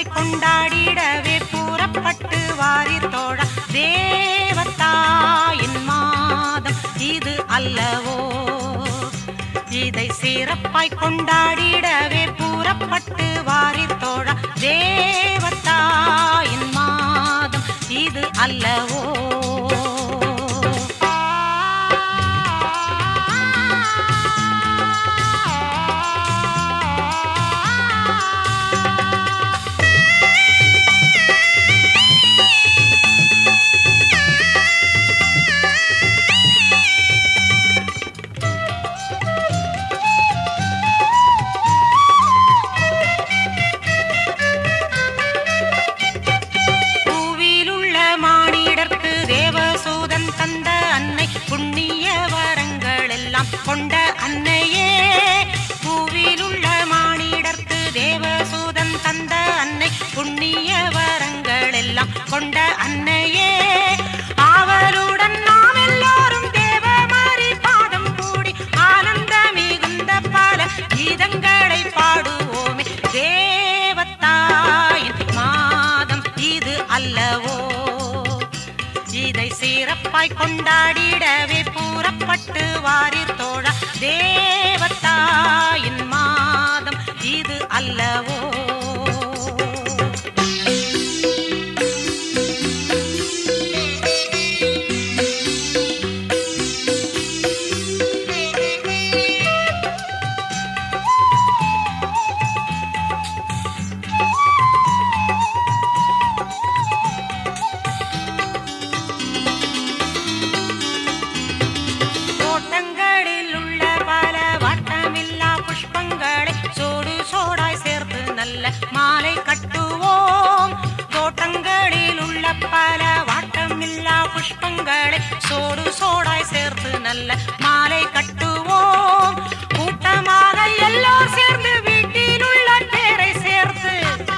சிறப்பாய் கொண்டாடிடவே கூறப்பட்டு வாரி தோழ தேவத்தாயின் மாதம் இது அல்லவோ இதை சிறப்பாய் கொண்டாடிடவே கூறப்பட்டு வாரி தோழ தேவத்தாயின் மாதம் இது அல்லவோ பூவிலுள்ள மானிடர்க்கு தேவசூதன் தந்த அன்னை புண்ணிய வரங்கள் எல்லாம் கொண்ட அன்னையே பூவிலுள்ள மானிடர்க்கு தேவசூதன் தந்த அன்னை புண்ணிய வரங்கள் எல்லாம் கொண்ட அன்னையே ஆவலுடன் நாம் எல்லோரும் தேவமாரி பாதம் கூடி ஆனந்த மிகுந்த பல கீதங்களை பாடுவோமே தேவத்தாயின் மாதம் இது அல்லவோ இதை சிறப்பாய் கொண்டாடிடவே கூறப்பட்டு வாரிர் தோழ தேவத்தாயின் மாதம் இது அல்லவோ தோட்டங்களில் உள்ள பல வட்டமில்லா புஷ்பங்களை சோடு சோடாய் சேர்த்து நல்ல மாலை கட்டுவோம் தோட்டங்களில் உள்ள பல வாட்டமில்லா புஷ்பங்களை சோடு சோடாய் சேர்த்து நல்ல மாலை கட்டுவோம் கூட்டமாக எல்லோர் சேர்ந்து வீட்டில் உள்ள தேரை சேர்த்து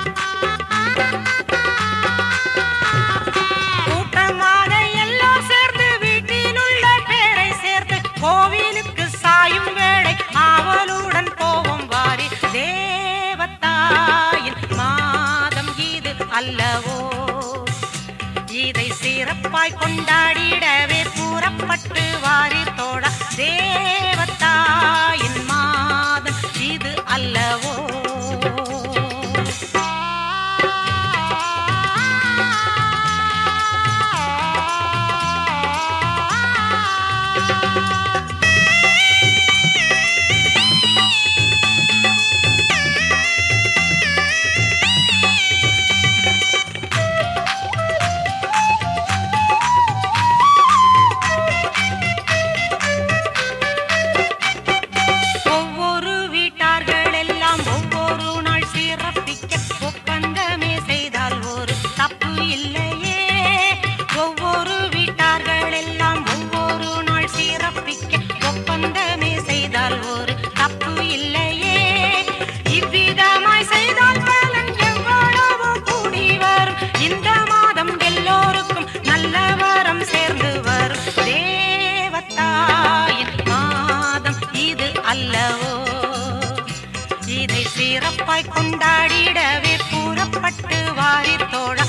கூட்டமாக எல்லாம் சேர்ந்து வீட்டில் உள்ள பேரை சேர்த்து கோவிலுக்கு சாயும் வேளை ஆவலுடன் போவோம் வாரி தேவத்தாயின் மாதம் இது அல்லவோ இதை சிறப்பாய் கொண்டாடிடவே கூறப்பட்டு வாரி தோழ தேவத்தாயின் மாதம் இது அல்லவோ ஒவ்வொரு வீட்டார்கள் எல்லாம் ஒவ்வொரு நாள் சிறப்பிக்க ஒப்பந்தமே செய்தால் ஒரு தப்பு இல்லையே ஒவ்வொரு வீட்டார்கள் எல்லாம் ஒவ்வொரு நாள் சிறப்பிக்க ஒப்பந்தமே செய்தால் ஒரு தப்பு இல்லையே இவ்விதமாய் செய்தால் பலன் எவ்வளவோ கூடி வரும் இந்த மாதம் எல்லோருக்கும் நல்ல வரம் சேர்ந்து வரும் தேவத்தாயின் மாதம் இது அல்லவோ இதை சிறப்பாய் கொண்டாடிடவே கூறப்பட்டு வாரி தோழ